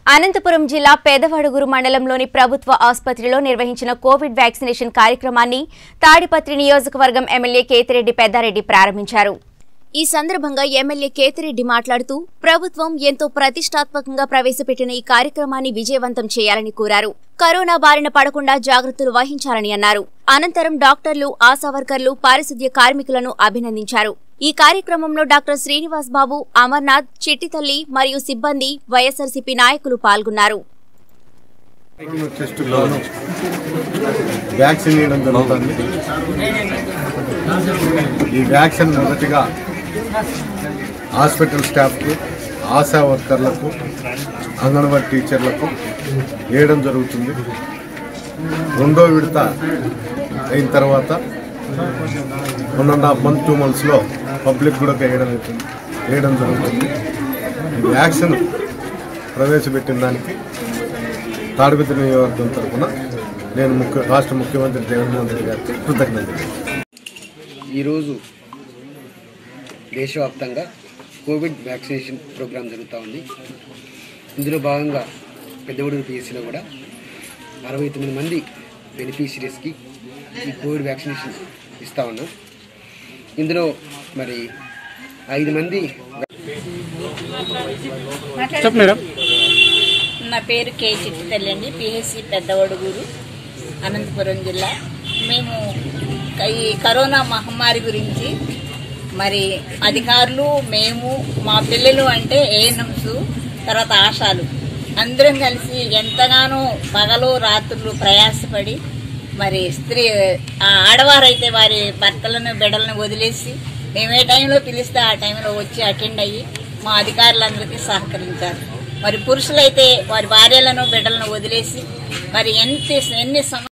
అనంతపురం జిల్లా పేదవడుగురు మండలంలోని ప్రభుత్వ ఆసుపత్రిలో నిర్వహించిన కోవిడ్ వ్యాక్సినేషన్ కార్యక్రమాన్ని తాడిపత్రి నియోజకవర్గం ఎమ్మెల్యే కేతిరెడ్డి పెద్దారెడ్డి ప్రారంభించారు ఈ సందర్భంగా ఎమ్మెల్యే కేతిరెడ్డి మాట్లాడుతూ ప్రభుత్వం ఎంతో ప్రతిష్టాత్మకంగా ప్రవేశపెట్టిన ఈ కార్యక్రమాన్ని విజయవంతం చేయాలని కోరారు కరోనా బారిన పడకుండా జాగ్రత్తలు వహించాలని అన్నారు అనంతరం డాక్టర్లు ఆశా వర్కర్లు పారిశుద్ధ్య కార్మికులను అభినందించారు ఈ కార్యక్రమంలో డాక్టర్ శ్రీనివాస్ బాబు అమర్నాథ్ చిట్టితల్లి మరియు సిబ్బంది వైఎస్ఆర్సీపీ నాయకులు పాల్గొన్నారు కరోనా టెస్టులోను వ్యాక్సిన్ ఇవ్వడం జరుగుతుంది ఈ వ్యాక్సిన్ మొదటిగా హాస్పిటల్ స్టాఫ్కు ఆశా వర్కర్లకు అంగన్వాడీ టీచర్లకు వేయడం జరుగుతుంది రెండో విడత అయిన తర్వాత one and half month two మంత్స్లో పబ్లిక్ కూడా వేయడం అవుతుంది వేయడం జరుగుతుంది ఈ వ్యాక్సిన్ ప్రవేశపెట్టిన దానికి తాడిపత్రి నియోజకవర్గం తరఫున నేను ముఖ్య రాష్ట్ర ముఖ్యమంత్రి జగన్మోహన్ రెడ్డి గారికి కృతజ్ఞతలు ఈరోజు దేశవ్యాప్తంగా కోవిడ్ వ్యాక్సినేషన్ ప్రోగ్రాం జరుగుతూ ఉంది ఇందులో భాగంగా పెద్దగూడూరు పిఎస్సిలో కూడా అరవై తొమ్మిది మంది బెనిఫిషరీస్కి ఈ కోవిడ్ వ్యాక్సినేషన్ ఇస్తా ఉన్నాం ఇందులో మరి ఐదు మంది చెప్పు మేడం నా పేరు కే చిట్టితల్లి అండి పిహెచ్సి పెద్దవడుగూరు అనంతపురం జిల్లా మేము క- ఈ కరోనా మహమ్మారి గురించి మరి అధికారులు మేము మా పిల్లలు అంటే ఏఎన్ఎంస్ తర్వాత ఆశాలు అందరం కలిసి ఎంతగానో పగలు రాత్రులు ప్రయాసపడి మరి స్త్రీ ఆ ఆడవారైతే వారి భర్తలను బిడ్డలను వదిలేసి మేము ఏ టైంలో పిలిస్తే ఆ టైంలో వచ్చి అటెండ్ అయ్యి మా అధికారులందరికీ సహకరించారు మరి పురుషులైతే వారి భార్యలను బిడ్డలను వదిలేసి మరి ఎంత ఎన్ని సంవత్సరాలు